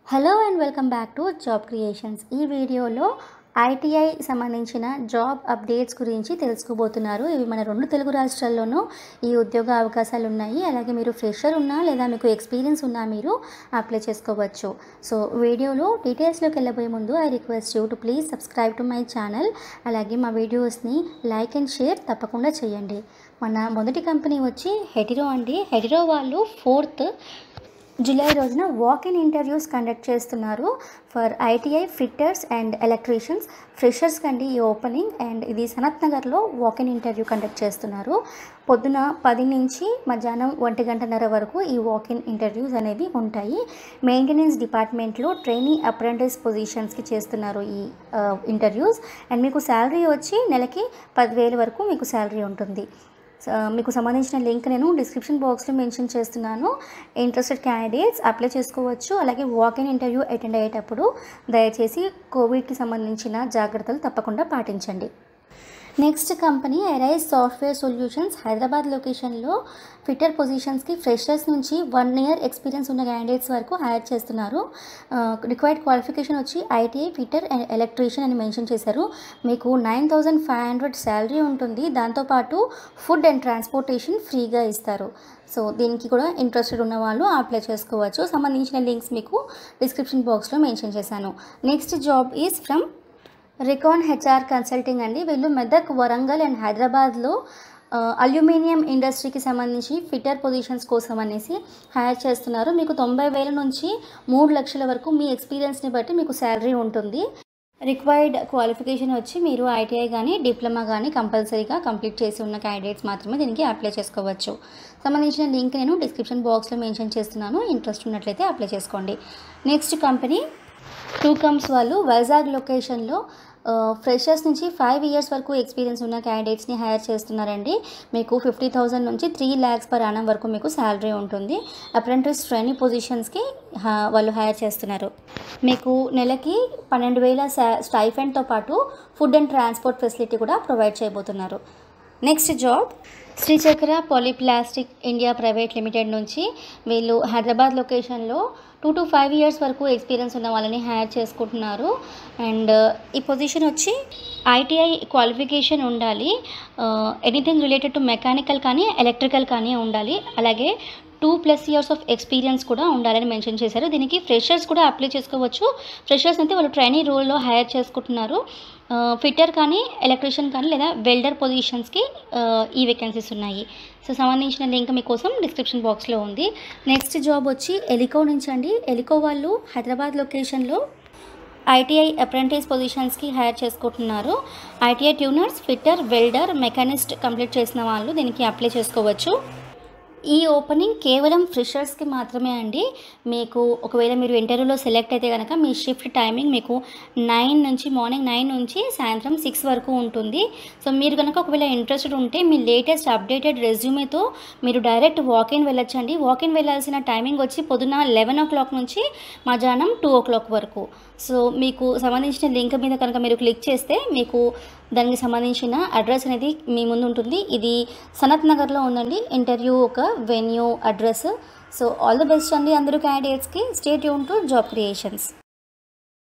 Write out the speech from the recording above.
hello and welcome back to job creations ఈ వీడియోలో ITI సంబంధించిన జాబ్ అప్డేట్స్ గురించి తెలుసుకోబోతున్నారు ఇవి మన రెండు తెలుగు రాష్ట్రాల్లోనూ ఈ ఉద్యోగ అవకాశాలు ఉన్నాయి అలాగే మీరు ఫ్రెషర్ ఉన్నా లేదా మీకు ఎక్స్పీరియన్స్ ఉన్నా మీరు అప్లై చేసుకోవచ్చు సో వీడియోలో డీటెయిల్స్లోకి వెళ్ళబోయే ముందు I request you to please subscribe to my channel అలాగే మా వీడియోస్ని లైక్ అండ్ షేర్ తప్పకుండా చేయండి మన మొదటి కంపెనీ వచ్చి హెటిరో అండి హెటిరో వాళ్ళు ఫోర్త్ జూలై రోజున వాక్ ఇన్ ఇంటర్వ్యూస్ కండక్ట్ చేస్తున్నారు for ITI fitters and electricians freshers కండి ఈ ఓపెనింగ్ అండ్ ఇది సనత్ నగర్లో వాక్ ఇన్ ఇంటర్వ్యూ కండక్ట్ చేస్తున్నారు పొద్దున పది నుంచి మధ్యాహ్నం ఒంటి గంటన్నర వరకు ఈ వాక్ ఇన్ ఇంటర్వ్యూస్ అనేవి ఉంటాయి మెయింటెనెన్స్ డిపార్ట్మెంట్లో ట్రైనీ అప్రెంటిస్ పొజిషన్స్కి చేస్తున్నారు ఈ ఇంటర్వ్యూస్ అండ్ మీకు శాలరీ వచ్చి నెలకి పదివేల వరకు మీకు శాలరీ ఉంటుంది స- మీకు సంబంధించిన లింక్ నేను డిస్క్రిప్షన్ బాక్స్లో మెన్షన్ చేస్తున్నాను ఇంట్రెస్టెడ్ క్యాండిడేట్స్ అప్లై చేసుకోవచ్చు అలాగే వాక్ ఇన్ ఇంటర్వ్యూ అటెండ్ అయ్యేటప్పుడు దయచేసి కోవిడ్కి సంబంధించిన జాగ్రత్తలు తప్పకుండా పాటించండి next company Arise software solutions Hyderabad లొకేషన్లో ఫిట్టర్ పొజిషన్స్కి ఫ్రెషర్స్ నుంచి వన్ ఇయర్ ఎక్స్పీరియన్స్ ఉన్న క్యాండిడేట్స్ వరకు హైర్ చేస్తున్నారు రిక్వైర్డ్ క్వాలిఫికేషన్ వచ్చి ఐటీఐ ఫిట్టర్ అండ్ ఎలక్ట్రీషియన్ అని మెన్షన్ చేశారు మీకు nine thousand five hundred salary ఉంటుంది దాంతోపాటు ఫుడ్ అండ్ ట్రాన్స్పోర్టేషన్ ఫ్రీగా ఇస్తారు సో దీనికి కూడా ఇంట్రెస్టెడ్ ఉన్న వాళ్ళు అప్లై చేసుకోవచ్చు సంబంధించిన లింక్స్ మీకు డిస్క్రిప్షన్ బాక్స్లో మెన్షన్ చేశాను next job is from Recon HR consulting అండి వీళ్ళు మెదక్ వరంగల్ అండ్ హైదరాబాద్లో ఆ, అల్యూమినియం ఇండస్ట్రీకి సంబంధించి ఫిట్టర్ పొజిషన్స్ కోసం అనేసి హైర్ చేస్తున్నారు మీకు తొంభై వేల నుంచి మూడు లక్షల వరకు మీ ఎక్స్పీరియన్స్ని బట్టి మీకు శాలరీ ఉంటుంది రిక్వైర్డ్ క్వాలిఫికేషన్ వచ్చి మీరు ఐటీఐ కానీ డిప్లొమా కానీ కంపల్సరీగా కంప్లీట్ చేసి ఉన్న క్యాండిడేట్స్ మాత్రమే దీనికి అప్లై చేసుకోవచ్చు సంబంధించిన లింక్ నేను డిస్క్రిప్షన్ బాక్స్లో మెన్షన్ చేస్తున్నాను ఇంట్రెస్ట్ ఉన్నట్లయితే అప్లై చేసుకోండి నెక్స్ట్ కంపెనీ టూ కమ్స్ వాళ్ళు వైజాగ్ లొకేషన్లో ఫ్రెషర్స్ నుంచి ఫైవ్ ఇయర్స్ వరకు ఎక్స్పీరియన్స్ ఉన్న క్యాండిడేట్స్ని హైర్ చేస్తున్నారండి మీకు ఫిఫ్టీ థౌజండ్ నుంచి త్రీ ల్యాక్స్ పర్ యానం వరకు మీకు శాలరీ ఉంటుంది అప్రెంటిస్ ట్రైనింగ్ పొజిషన్స్కి వాళ్ళు హైర్ చేస్తున్నారు మీకు నెలకి పన్నెండు వేల స్టైఫెండ్తో పాటు ఫుడ్ అండ్ ట్రాన్స్పోర్ట్ ఫెసిలిటీ కూడా ప్రొవైడ్ చేయబోతున్నారు next job Srichakra polyplastic India private limited నుంచి వీళ్ళు హైదరాబాద్ లొకేషన్లో టూ టు ఫైవ్ ఇయర్స్ వరకు ఎక్స్పీరియన్స్ ఉన్న వాళ్ళని హైర్ చేసుకుంటున్నారు అండ్ ఈ పొజిషన్ వచ్చి ఐటీఐ క్వాలిఫికేషన్ ఉండాలి ఎనీథింగ్ రిలేటెడ్ టు మెకానికల్ కానీ ఎలక్ట్రికల్ కానీ ఉండాలి అలాగే two plus years of experience కూడా ఉండాలని మెన్షన్ చేశారు దీనికి ఫ్రెషర్స్ కూడా అప్లై చేసుకోవచ్చు ఫ్రెషర్స్ అయితే వాళ్ళు ట్రైనింగ్ రోల్లో హైర్ చేసుకుంటున్నారు ఫిట్టర్ కానీ ఎలక్ట్రీషియన్ కానీ లేదా వెల్డర్ పొజిషన్స్కి ఈ వేకెన్సీస్ ఉన్నాయి సో సంబంధించిన లింక్ మీకోసం డిస్క్రిప్షన్ బాక్స్లో ఉంది నెక్స్ట్ జాబ్ వచ్చి ఎలికో నుంచి అండి ఎలికో వాళ్ళు హైదరాబాద్ లొకేషన్లో ఐటీఐ అప్రెంటిస్ పొజిషన్స్కి హైర్ చేసుకుంటున్నారు ITI turners fitter welder machinist complete చేసిన వాళ్ళు దీనికి అప్లై చేసుకోవచ్చు ఈ ఓపెనింగ్ కేవలం ఫ్రెషర్స్కి మాత్రమే అండి మీకు ఒకవేళ మీరు ఇంటర్వ్యూలో సెలెక్ట్ అయితే కనుక మీ షిఫ్ట్ టైమింగ్ మీకు నైన్ నుంచి మార్నింగ్ నైన్ నుంచి సాయంత్రం సిక్స్ వరకు ఉంటుంది సో మీరు కనుక ఒకవేళ ఇంట్రెస్టెడ్ ఉంటే మీ లేటెస్ట్ అప్డేటెడ్ రెజ్యూమేతో మీరు డైరెక్ట్ వాకిన్ వెళ్ళొచ్చండి వాకిన్ వెళ్ళాల్సిన టైమింగ్ వచ్చి పొద్దున లెవెన్ ఓ క్లాక్ నుంచి మధ్యాహ్నం టూ ఓ క్లాక్ వరకు సో మీకు సంబంధించిన లింక్ మీద కనుక మీరు క్లిక్ చేస్తే మీకు దానికి సంబంధించిన అడ్రస్ అనేది మీ ముందు ఉంటుంది ఇది సనత్ నగర్లో ఉందండి ఇంటర్వ్యూ ఒక venue address so all the best అండి అందరూ క్యాండిడేట్స్కి స్టేట్ యూన్ టు జాబ్ క్రియేషన్స్